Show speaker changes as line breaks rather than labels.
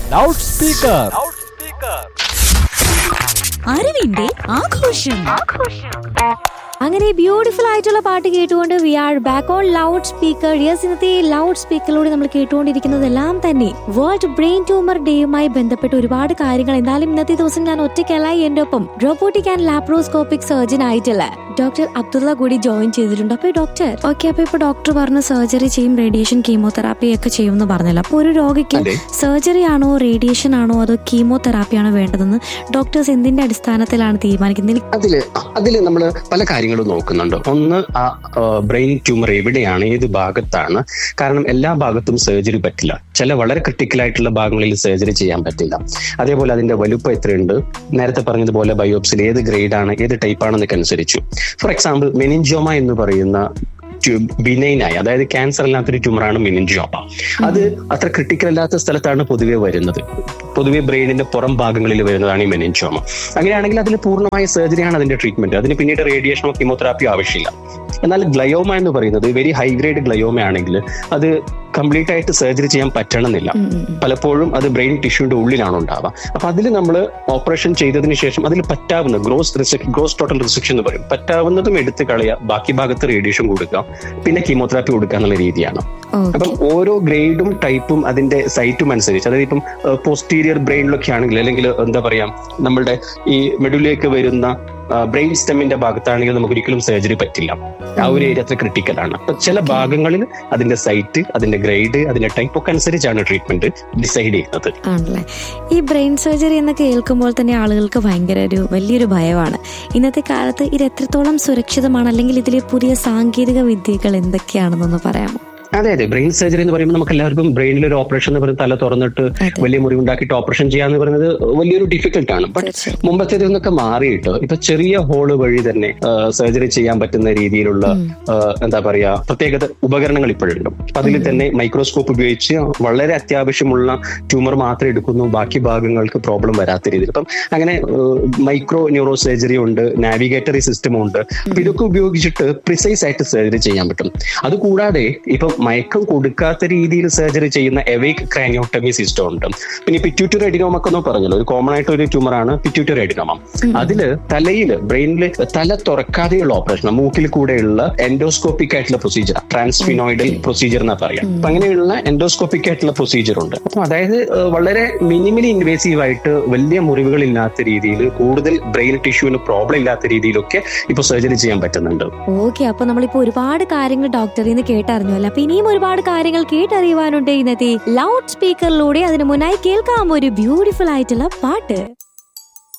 Loud speaker
അറിവിന്റെ ആഘോഷം
അങ്ങനെ ബ്യൂട്ടിഫുൾ ആയിട്ടുള്ള പാട്ട് കേട്ടുകൊണ്ട് we are back on loud speaker yes ഇന്നത്തെ ലൗഡ് സ്പീക്കറിലൂടെ നമ്മൾ കേട്ടുകൊണ്ടിരിക്കുന്നതെല്ലാം തന്നെ വേൾഡ് ബ്രെയിൻ ട്യൂമർ ഡേയുമായി ബന്ധപ്പെട്ട് ഒരുപാട് കാര്യങ്ങൾ എന്തായാലും ഇന്നത്തെ ദിവസം ഞാൻ ഒറ്റയ്ക്കല്ല എന്റെ ഒപ്പം റോബോട്ടിക് ആൻഡ് ലാപ്രോസ്കോപ്പിക് സർജൻ ആയിട്ടുള്ള ഡോക്ടർ അബ്ദുള്ള കൂടി ജോയിൻ ചെയ്തിട്ടുണ്ട് അപ്പൊ ഡോക്ടർ ഓക്കെ അപ്പൊ ഇപ്പൊ ഡോക്ടർ പറഞ്ഞ സർജറി ചെയ്യും റേഡിയേഷൻ കീമോതെറാപ്പി ഒക്കെ ചെയ്യും എന്ന് പറഞ്ഞല്ലോ അപ്പൊ ഒരു രോഗിക്ക്
അതെ.
സർജറി ആണോ റേഡിയേഷൻ ആണോ അതോ കീമോതെറാപ്പി ആണോ വേണ്ടതെന്ന് ഡോക്ടേഴ്സ് എന്തിന്റെ അടിസ്ഥാനത്തിലാണ് തീരുമാനിക്കുന്നത്
അതില് അതില് നമ്മൾ പല കാര്യങ്ങളും നോക്കുന്നുണ്ട് ഒന്ന് ആ ബ്രെയിൻ ട്യൂമർ എവിടെയാണ് ഏത് ഭാഗത്താണ് കാരണം എല്ലാ ഭാഗത്തും സർജറി പറ്റില്ല ചില വളരെ ക്രിട്ടിക്കൽ ആയിട്ടുള്ള ഭാഗങ്ങളിൽ സർജറി ചെയ്യാൻ പറ്റില്ല അതേപോലെ അതിന്റെ വലുപ്പം എത്രയുണ്ട് നേരത്തെ പറഞ്ഞതുപോലെ ബയോപ്സിൽ ഏത് ഗ്രേഡ് ആണ് ഏത് ടൈപ്പ് ആണെന്നൊക്കെ അനുസരിച്ചു ഫോർ എക്സാമ്പിൾ മെനിൻജോമ എന്ന് പറയുന്ന ബിനൈൻ ആയി അതായത് ക്യാൻസർ അല്ലാത്തൊരു ട്യൂമറാണ് മെനിൻജോമ അത് അത്ര ക്രിട്ടിക്കൽ അല്ലാത്ത സ്ഥലത്താണ് പൊതുവെ വരുന്നത് പൊതുവെ ബ്രെയിനിന്റെ പുറം ഭാഗങ്ങളിൽ വരുന്നതാണ് ഈ മെനിൻജോമ അങ്ങനെയാണെങ്കിൽ അതിൽ പൂർണ്ണമായ സർജറിയാണ് അതിന്റെ ട്രീറ്റ്മെന്റ് അതിന് പിന്നീട് റേഡിയേഷനോ കീമോതെറാപ്പിയോ ആവശ്യമില്ല എന്നാൽ ഗ്ലയോമ എന്ന് പറയുന്നത് വെരി ഹൈ ഗ്രേഡ് ഗ്ലയോമ ആണെങ്കിൽ അത് കംപ്ലീറ്റ് ആയിട്ട് സർജറി ചെയ്യാൻ പറ്റണമെന്നില്ല പലപ്പോഴും അത് ബ്രെയിൻ ടിഷ്യൂന്റെ ഉള്ളിലാണ് ഉണ്ടാവുക അപ്പൊ അതിൽ നമ്മൾ ഓപ്പറേഷൻ ചെയ്തതിന് ശേഷം അതിൽ പറ്റാവുന്ന ഗ്രോസ് ഗ്രോസ് ടോട്ടൽ റിസെക്ഷൻ എന്ന് പറയും പറ്റാവുന്നതും എടുത്ത് കളയുക ബാക്കി ഭാഗത്ത് റേഡിയേഷൻ കൊടുക്കുക പിന്നെ കീമോതെറാപ്പി കൊടുക്കുക എന്നുള്ള രീതിയാണ് അപ്പം ഓരോ ഗ്രേഡും ടൈപ്പും അതിന്റെ സൈറ്റും അനുസരിച്ച് അതായത് ഇപ്പം പോസ്റ്റീരിയർ ബ്രെയിനിലൊക്കെ ആണെങ്കിൽ അല്ലെങ്കിൽ എന്താ പറയാ നമ്മളുടെ ഈ മെഡുലേക്ക് വരുന്ന ബ്രെയിൻ സ്റ്റെമ്മിന്റെ ഭാഗത്താണെങ്കിൽ നമുക്ക് ഒരിക്കലും സർജറി പറ്റില്ല ആ ഒരു ഏരിയ അത്ര ക്രിട്ടിക്കൽ ആണ് അപ്പൊ ചില ഭാഗങ്ങളിൽ അതിന്റെ സൈറ്റ് അതിന്റെ ഗ്രേഡ് അതിന്റെ ടൈപ്പ് ഒക്കെ അനുസരിച്ചാണ് ട്രീറ്റ്മെന്റ് ഡിസൈഡ് ചെയ്യുന്നത്
ആണല്ലേ ഈ ബ്രെയിൻ സർജറി എന്ന് കേൾക്കുമ്പോൾ തന്നെ ആളുകൾക്ക് ഭയങ്കര ഒരു വലിയൊരു ഭയമാണ് ഇന്നത്തെ കാലത്ത് ഇത് എത്രത്തോളം സുരക്ഷിതമാണ് അല്ലെങ്കിൽ ഇതിലെ പുതിയ സാങ്കേതിക വിദ്യകൾ എന്തൊക്കെയാണെന്നൊന്ന് പറയാമോ
അതെ അതെ ബ്രെയിൻ സർജറി എന്ന് പറയുമ്പോൾ നമുക്ക് എല്ലാവർക്കും ബ്രെയിനിൽ ഒരു ഓപ്പറേഷൻ എന്ന് പറയുന്നത് തല തുറന്നിട്ട്
അതെ.
വലിയ മുറിവുണ്ടാക്കിയിട്ട് ഓപ്പറേഷൻ ചെയ്യാന്ന് പറയുന്നത് വലിയൊരു ഡിഫിക്കൽട്ട് ആണ് ബട്ട്
തീർച്ചയായും.
മുമ്പത്തേതിൽ നിന്നൊക്കെ മാറിയിട്ട് ഇപ്പൊ ചെറിയ ഹോള് വഴി തന്നെ സർജറി ചെയ്യാൻ പറ്റുന്ന രീതിയിലുള്ള ആ, എന്താ പറയാ പ്രത്യേകത ഉപകരണങ്ങൾ ഇപ്പോഴുണ്ട് അപ്പൊ അതിൽ തന്നെ മൈക്രോസ്കോപ്പ് ഉപയോഗിച്ച് വളരെ അത്യാവശ്യമുള്ള ട്യൂമർ മാത്രമേ എടുക്കുന്നു ബാക്കി ഭാഗങ്ങൾക്ക് പ്രോബ്ലം വരാത്ത രീതിയിൽ അപ്പം അങ്ങനെ മൈക്രോ ന്യൂറോ സർജറി ഉണ്ട് നാവിഗേറ്ററി സിസ്റ്റം ഉണ്ട് അപ്പൊ ഇതൊക്കെ ഉപയോഗിച്ചിട്ട് പ്രിസൈസ് ആയിട്ട് സർജറി ചെയ്യാൻ പറ്റും അതുകൂടാതെ ഇപ്പൊ മയക്കം കൊടുക്കാത്ത രീതിയിൽ സർജറി ചെയ്യുന്ന എവേക്ക് ക്രാനിയോട്ടമി സിസ്റ്റം ഉണ്ട് പിന്നെ പിറ്റ്യൂട്ടറി എഡിനോമ ഒക്കെ ഒന്ന് പറഞ്ഞല്ലോ ഒരു കോമൺ ആയിട്ട് ഒരു ട്യൂമറാണ് പിറ്റ്യൂട്ടറി എഡിനോമ അതില് തലയില് ബ്രെയിനില് തല തുറക്കാതെയുള്ള ഓപ്പറേഷൻ മൂക്കിൽ കൂടെയുള്ള എൻഡോസ്കോപ്പിക് ആയിട്ടുള്ള പ്രൊസീജിയർ ട്രാൻസ്ഫിനോയിഡൽ പ്രൊസീജിയർ എന്നാ പറയാം അപ്പൊ അങ്ങനെയുള്ള എൻഡോസ്കോപ്പിക് ആയിട്ടുള്ള പ്രൊസീജിയർ ഉണ്ട് അപ്പൊ അതായത് ഏഹ്, വളരെ മിനിമലി ഇൻവേസീവ് ആയിട്ട് വലിയ മുറിവുകൾ ഇല്ലാത്ത രീതിയിൽ കൂടുതൽ ബ്രെയിൻ ടിഷ്യൂവിന് പ്രോബ്ലം ഇല്ലാത്ത രീതിയിലൊക്കെ ഇപ്പൊ സർജറി ചെയ്യാൻ പറ്റുന്നുണ്ട്
ഓക്കെ അപ്പൊ നമ്മളിപ്പോ ഒരുപാട് കാര്യങ്ങൾ ഡോക്ടറിൽ നിന്ന് കേട്ടറിഞ്ഞല്ലോ അപ്പൊ ഇനിയും ഒരുപാട് കാര്യങ്ങൾ കേട്ടറിയുവാനുണ്ട് ഇന്നത്തെ ലൗഡ് സ്പീക്കറിലൂടെ അതിന് മുന്നായി കേൾക്കാം ഒരു ബ്യൂട്ടിഫുൾ ആയിട്ടുള്ള പാട്ട്